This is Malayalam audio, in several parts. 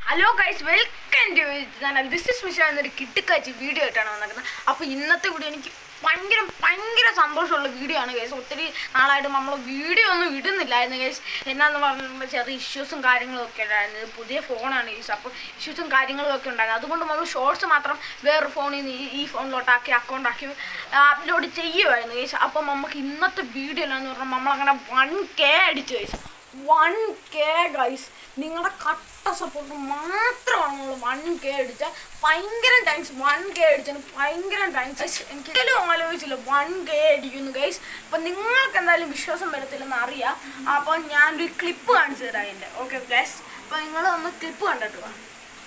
ഹലോ ഗൈസ് വെൽക്കം ടു ഞാൻ ദിസ് ഇസ് മിഷ എന്നൊരു കിട്ടിക്കാച്ചി വീഡിയോ ആയിട്ടാണ് വന്നിരിക്കുന്നത് അപ്പോൾ ഇന്നത്തെ വീഡിയോ എനിക്ക് ഭയങ്കര ഭയങ്കര സന്തോഷമുള്ള വീഡിയോ ആണ് ഗൈസ് ഒത്തിരി നാളായിട്ട് നമ്മൾ വീഡിയോ ഒന്നും ഇടുന്നില്ലായിരുന്നു ഗൈസ് എന്നാന്ന് പറഞ്ഞാൽ ചെറിയ ഇഷ്യൂസും കാര്യങ്ങളും ഒക്കെ ഉണ്ടായിരുന്നു ഇത് പുതിയ ഫോണാണ് ഗൈസ് അപ്പോൾ ഇഷ്യൂസും കാര്യങ്ങളും ഒക്കെ ഉണ്ടായിരുന്നു അതുകൊണ്ട് നമ്മൾ ഷോർട്സ് മാത്രം വേറൊരു ഫോണിൽ നിന്ന് ഈ- ഈ ഫോണിലോട്ടാക്കി അക്കൗണ്ടാക്കി അപ്ലോഡ് ചെയ്യുമായിരുന്നു ഗൈസ് അപ്പം നമുക്ക് ഇന്നത്തെ വീഡിയോ എന്ന് പറഞ്ഞാൽ നമ്മളങ്ങനെ വൺ കെ അടിച്ചു ഗൈസ് വൺ കെ ഗൈസ് നിങ്ങളുടെ കട്ട സപ്പോർട്ട് മാത്രമാണ് നമ്മൾ വൺ കെ അടിച്ച ഭയങ്കര താങ്ക്സ് വൺ കെ അടിച്ചതിന് ഭയങ്കര താങ്ക്സ് എനിക്ക് ഒരിക്കലും ആലോചിച്ചില്ല വൺ കെ അടിക്കുന്നു ഗൈസ് അപ്പം നിങ്ങൾക്ക് എന്തായാലും വിശ്വാസം വരത്തില്ലെന്ന് അറിയാം അപ്പോൾ ഞാനൊരു ക്ലിപ്പ് കാണിച്ചു തരാം അതിൻ്റെ ഓക്കെ ഗൈസ് അപ്പോൾ നിങ്ങൾ ഒന്ന് ക്ലിപ്പ് കണ്ടിട്ട് വാ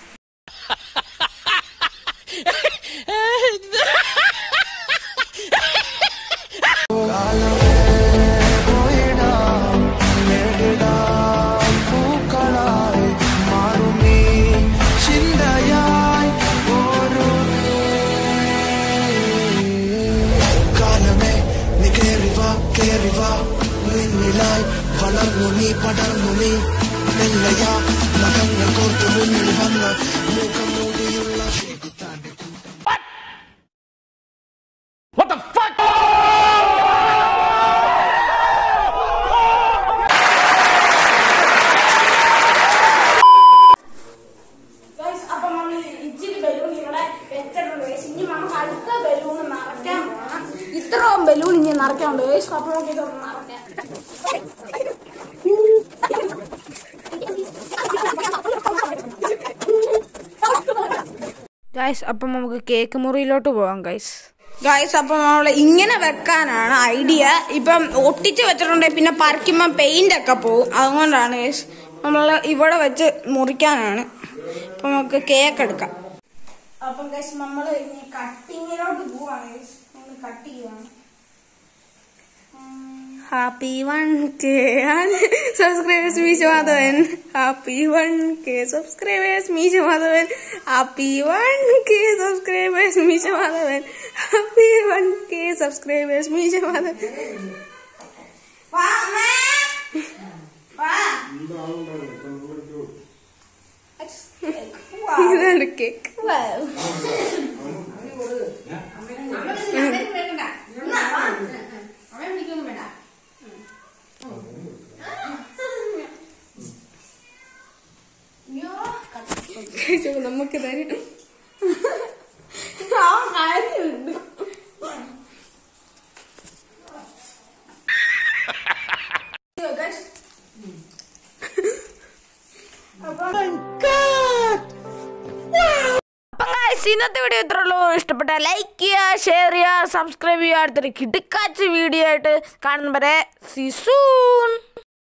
പൂക്കളായി മാറുമീ ചിന്തയായി ഓരോന്നേ കാലമേ നീ കേറിവാ കേറിവാ നിന്നിലായി വളർന്നു നീ പടർന്നു നീ മെല്ലയാ നഖങ്ങൾ കോർത്ത് മുന്നിൽ വന്ന് മുഖം മൂടിയുള്ള ശരിക്കുത്താൻ്റെ ഗൈസ് അപ്പം നമ്മൾ ഇച്ചിരി ബലൂൺ ഇവിടെ വെച്ചിട്ടുണ്ട് ഗൈസ് ഇനി നമുക്ക് അടുത്ത ബലൂൺ നിറയ്ക്കാൻ പോകണം ഇത്രയും ബലൂൺ ഇനി നിറയ്ക്കാനുണ്ട് ഗൈസ് അപ്പോൾ നമുക്ക് ഇത് നിറയ്ക്കാം ഗൈസ് അപ്പം നമുക്ക് കേക്ക് മുറിയിലോട്ട് പോവാം ഗൈസ് ഗൈസ് അപ്പം നമ്മൾ ഇങ്ങനെ വെക്കാനാണ് ഐഡിയ ഇപ്പം ഒട്ടിച്ച് വെച്ചിട്ടുണ്ടെങ്കിൽ പിന്നെ പറിക്കുമ്പോൾ പെയിന്റ് ഒക്കെ പോവും അതുകൊണ്ടാണ് ഗൈസ് നമ്മൾ ഇവിടെ വെച്ച് മുറിക്കാനാണ് അപ്പം നമുക്ക് കേക്ക് എടുക്കാം അപ്പം ഗൈസ് നമ്മൾ ഇനി കട്ടിങ്ങിലോട്ട് പോവാണ് ഗൈസ് നമ്മൾ കട്ട് ചെയ്യുവാണ് happy one K subscribers Meesha Madhavan happy one K subscribers Meesha Madhavan happy one K subscribers Meesha Madhavan happy one K subscribers Meesha Madhavan ഇതാണ് കേക്ക് നമുക്ക് തരും അപ്പം guys, ഇന്നത്തെ വീഡിയോ ഇത്ര ഉള്ളൂ ഇഷ്ടപ്പെട്ട ലൈക്ക് ചെയ്യുക ഷെയർ ചെയ്യുക സബ്സ്ക്രൈബ് ചെയ്യുക അടുത്തൊരു കിടുക്കാച്ച വീഡിയോ ആയിട്ട് കാണുന്നവരെ സി സൂൺ